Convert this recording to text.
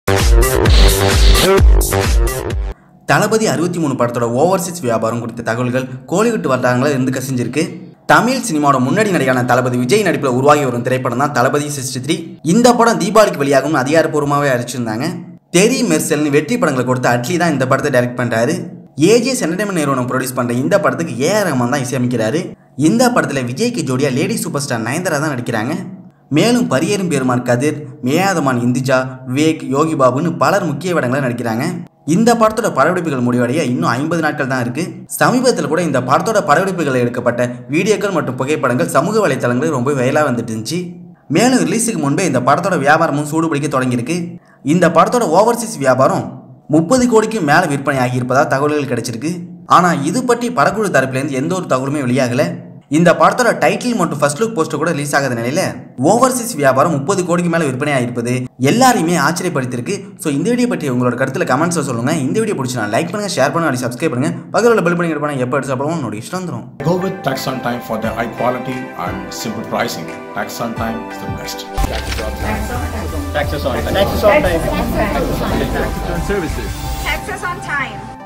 தளபதி அறுபத்தி மூணு படத்தோட ஓவர்சீஸ் வியாபாரம் குறித்த தகவல்கள் கோலிவுட் வட்டாரங்களில் இருந்து கசிஞ்சிருக்கு தமிழ் சினிமாவோட முன்னணி நடிகான தளபதி விஜய் நடிப்பில் உருவாகி வரும் திரைப்படம் தான் தளபதி சிக்ஸ்டி த்ரீ இந்த படம் தீபாவளிக்கு வெளியாகும்னு அதிகாரப்பூர்வமாகவே அறிவிச்சிருந்தாங்க தெரி மெர்சல்னு வெற்றி படங்களை கொடுத்த அட்லி தான் இந்த படத்தை டைரக்ட் பண்ணுறாரு ஏஜிஎஸ் என்டர்டைன்மெண்ட் நிறுவனம் ப்ரொடியூஸ் பண்ணுற இந்த படத்துக்கு ஏஆர் ரஹ்மான் தான் இசையமைக்கிறாரு இந்த படத்தில் விஜய்க்கு ஜோடியாக லேடி சூப்பர் ஸ்டார் நயன்தாரா தான் நடிக்கிறாங்க மேலும் பரியரும் பெருமான் கதிர் மேயாதமான் இந்துஜா விவேக் யோகி பாபுன்னு பலர் முக்கிய வேடங்களில் நடிக்கிறாங்க இந்த படத்தோட படப்பிடிப்புகள் முடிவடைய இன்னும் ஐம்பது நாட்கள் தான் இருக்கு சமீபத்தில் கூட இந்த படத்தோட படப்பிடிப்புகளில் எடுக்கப்பட்ட வீடியோக்கள் மற்றும் புகைப்படங்கள் சமூக வலைத்தளங்களில் ரொம்ப வயலாக வந்துட்டு இருந்துச்சு மேலும் ரிலீஸுக்கு முன்பே இந்த படத்தோட வியாபாரமும் சூடுபிடிக்க தொடங்கியிருக்கு இந்த படத்தோட ஓவர்சீஸ் வியாபாரம் முப்பது கோடிக்கும் மேலே விற்பனை ஆகியிருப்பதா தகவல்கள் கிடைச்சிருக்கு ஆனால் இது பற்றி படக்குழு தரப்புலேருந்து எந்த ஒரு தகவலுமே வெளியாகலை இந்த படத்தோட டைட்டில் மற்றும் ஃபர்ஸ்ட் லுக் போஸ்டர் கூட ரிலீஸ் ஆகாத நிலையில ஓவர்சீஸ் வியாபாரம் முப்பது கோடிக்கு மேலே விற்பனை ஆயிருப்பது எல்லாரையுமே ஆச்சரியப்படுத்திருக்கு ஸோ இந்த வீடியோ பற்றி உங்களோட கருத்துல கமெண்ட்ஸில் சொல்லுங்க இந்த வீடியோ பிடிச்சினா லைக் பண்ணுங்க ஷேர் பண்ணுங்க அப்படி சப்ஸ்கிரைப் பண்ணுங்க பக்கத்தில் உள்ள பெல் பண்ணி பண்ண எப்போ எடுத்து சாப்பிடுவோம் உன்னோட இஷ்டம் வந்துடும் Go with Tax on Time for their high quality and simple pricing. Tax on Time is the best. Taxes on time. Taxes on time. Services. Taxes on time.